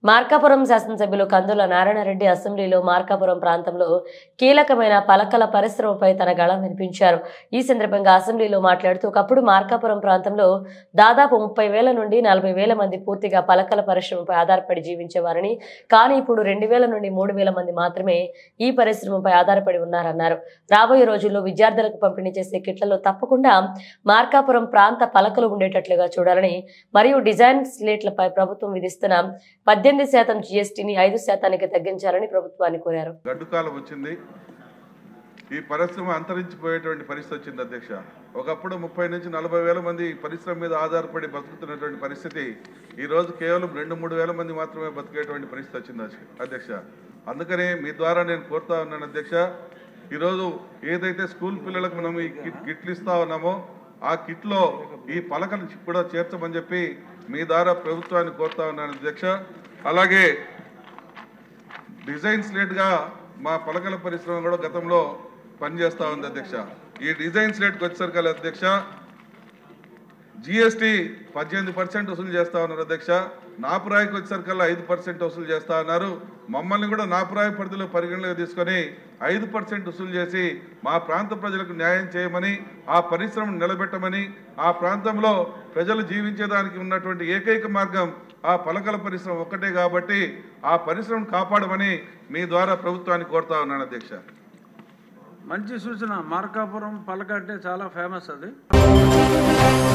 మార్కాపురం శాసనసభ్యులు కందుల నారాయణరెడ్డి అసెంబ్లీలో మార్కాపురం ప్రాంతంలో కీలకమైన పలకల పరిశ్రమపై తన గళం వినిపించారు ఈ సందర్భంగా అసెంబ్లీలో మాట్లాడుతూ ఒకప్పుడు మార్కాపురం ప్రాంతంలో దాదాపు ముప్పై వేల నుండి నలభై వేల మంది పూర్తిగా పలకల పరిశ్రమపై ఆధారపడి జీవించేవారని కానీ ఇప్పుడు రెండు వేల నుండి మూడు వేల మంది మాత్రమే ఈ పరిశ్రమపై ఆధారపడి ఉన్నారన్నారు రాబోయే రోజుల్లో విద్యార్థులకు పంపిణీ చేసే కిట్లలో తప్పకుండా మార్కాపురం ప్రాంత పలకలు ఉండేటట్లుగా చూడాలని మరియు డిజైన్ స్లేట్లపై ప్రభుత్వం విధిస్తున్న పద్దెనిమిది శాతం జీఎస్టీని ఐదు శాతానికి తగ్గించాలని ప్రభుత్వాన్ని కోరారు గడ్డు కాలం వచ్చింది ఈ పరిశ్రమ అంతరించిపోయేటువంటి పరిస్థితి వచ్చింది అధ్యక్ష ఒకప్పుడు ముప్పై నుంచి నలభై వేల మంది ఈ పరిశ్రమ మీద ఆధారపడి బతుకుతున్నటువంటి పరిస్థితి ఈ రోజు కేవలం రెండు మూడు వేల మంది మాత్రమే బతికేటువంటి పరిస్థితి వచ్చింది అధ్యక్ష- అధ్యక్ష అందుకనే మీ ద్వారా నేను కోరుతా ఉన్నాను అధ్యక్ష ఈరోజు ఏదైతే స్కూల్ పిల్లలకు మనం ఈ కిట్ కిట్లు ఇస్తా ఉన్నామో ఆ కిట్లో ఈ పలకలు కూడా చేర్చమని చెప్పి మీ ద్వారా ప్రభుత్వాన్ని కోరుతా ఉన్నాను అధ్యక్ష అలాగే డిజైన్ స్లేట్గా మా పలకల పరిశ్రమ కూడా గతంలో పనిచేస్తూ ఉంది అధ్యక్ష ఈ డిజైన్ స్లేట్కి వచ్చేసరికి అధ్యక్ష జిఎస్టీ పద్దెనిమిది పర్సెంట్ వసూలు చేస్తా ఉన్నారు అధ్యక్ష నాపురాయికి వచ్చేసరికల్లా ఐదు పర్సెంట్ వసూలు చేస్తా ఉన్నారు మమ్మల్ని కూడా నాపురాయి పరిధిలో పరిగణలోకి తీసుకొని ఐదు పర్సెంట్ వసూలు చేసి మా ప్రాంత ప్రజలకు న్యాయం చేయమని ఆ పరిశ్రమను నిలబెట్టమని ఆ ప్రాంతంలో ప్రజలు జీవించేదానికి ఉన్నటువంటి ఏకైక మార్గం ఆ పలకల పరిశ్రమ ఒక్కటే కాబట్టి ఆ పరిశ్రమను కాపాడమని మీ ద్వారా ప్రభుత్వాన్ని కోరుతా ఉన్నాను అధ్యక్ష మంచి సూచన మార్కాపురం పలక అంటే చాలా ఫేమస్ అది